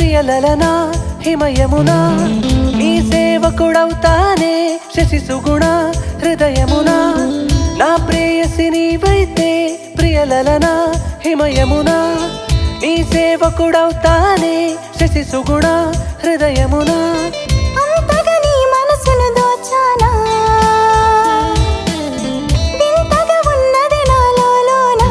ప్రియలలనా హిమయమునా నీ సేవకుడవుతానే శశి సుగుణ హృదయమునా నా ప్రేయసి నీవైతే ప్రియలలనా హిమయమునా నీ సేవకుడవుతానే శశి సుగుణ హృదయమునా అంతగా నీ మనసును దోచానా వింతగా ఉన్నది నాలోనా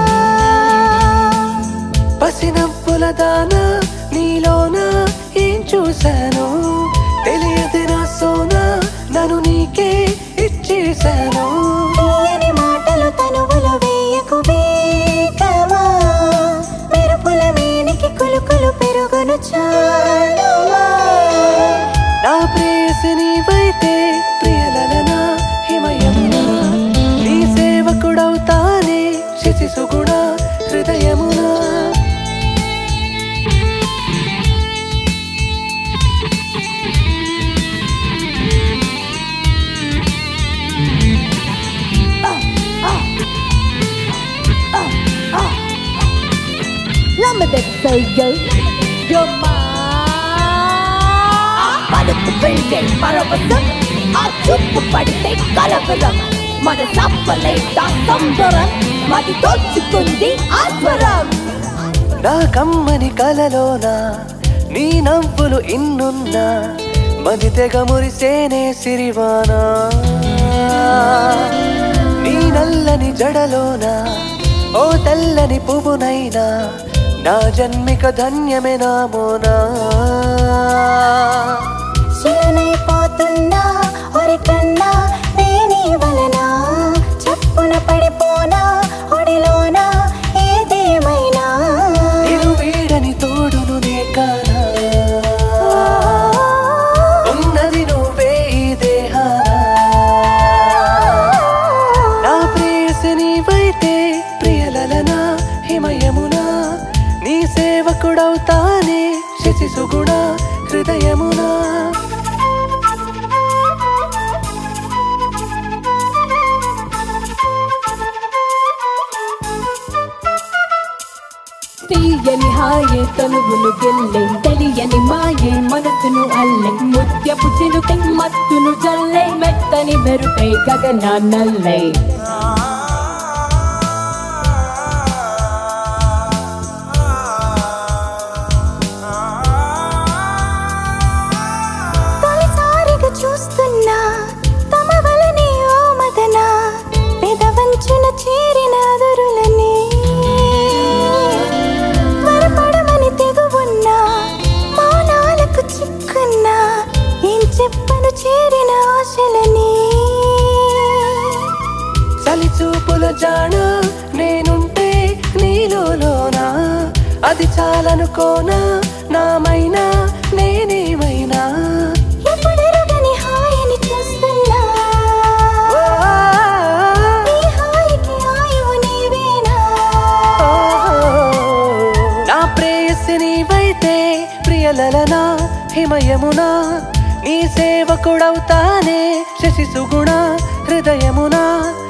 పసినవ్వుల దానా నీలోన ఏం చూశాను తెలియదు నా సోనా నన్ను నీకే ఇచ్చేశాను తీయని మాటలు తనువులు వేయకు వేగమా మెరుపుల మేనికి కులుకులు పెరుగును చాలుమా నా ప్రేయసి నీవైతే ప్రియలలనా హిమయమునా నీ సేవకుడవుతానే శశి సుగుణ హృదయమునా లమ్మదెత్తయ్యో యమ్మా మనకు పెంచే పరవశం ఆ చూపు పడితే కలవరం మన సప్పలైత సంబరం మది తోచుకుంది ఆస్వరం నా కమ్మని కలలోన నీ నవ్వులు ఇన్నున్నా మది తెగ మురిసేనే సిరివానా నీ నల్లని జడలోన ఓ తెల్లని పువ్వునైనా నా జన్మిక ధన్యమే నామోనా శిలనైపోతున్నా ఒరికన్నా దేని వలన చప్పున పడిపోనా ఒడిలోనా ఏదేమైనా నిలు వీడని తోడును నే కానా ఉన్నది నువ్వే ఈ దేహానా నా ప్రేయసి నీవైతే ప్రియలలనా హిమయమునా నీ సేవకుడవుతానే శశి సుగుణ హృదయమునా తీయని హాయే తనువును గెల్లే తెలియని మాయే మనసును అల్లె ముత్యపు చిలుకై మత్తును జల్లే మెత్తని మెరుపై గగన నల్లై తొలిసారిగా చూస్తున్నా తమ వలనే ఓ మదన పెదవంచున చేరిన అదురులని త్వరపడమని తెగువున్నా మౌనాలకు చిక్కున్నా ఏం చెప్పను చేరిన ఆశలని చలి చూపుల జాణ నేనుంటే నీలోనా అది చాలనుకోనా నామైనా నేనేమైనా ఎప్పుడెరుగని హాయిని చూస్తున్నా ఓ, ఈ హాయికి ఆయువు నీవేనా నా ప్రేయసి నీవైతే ప్రియలలనా హిమయమునా నీ సేవకుడవుతానే శశి సుగుణ హృదయమునా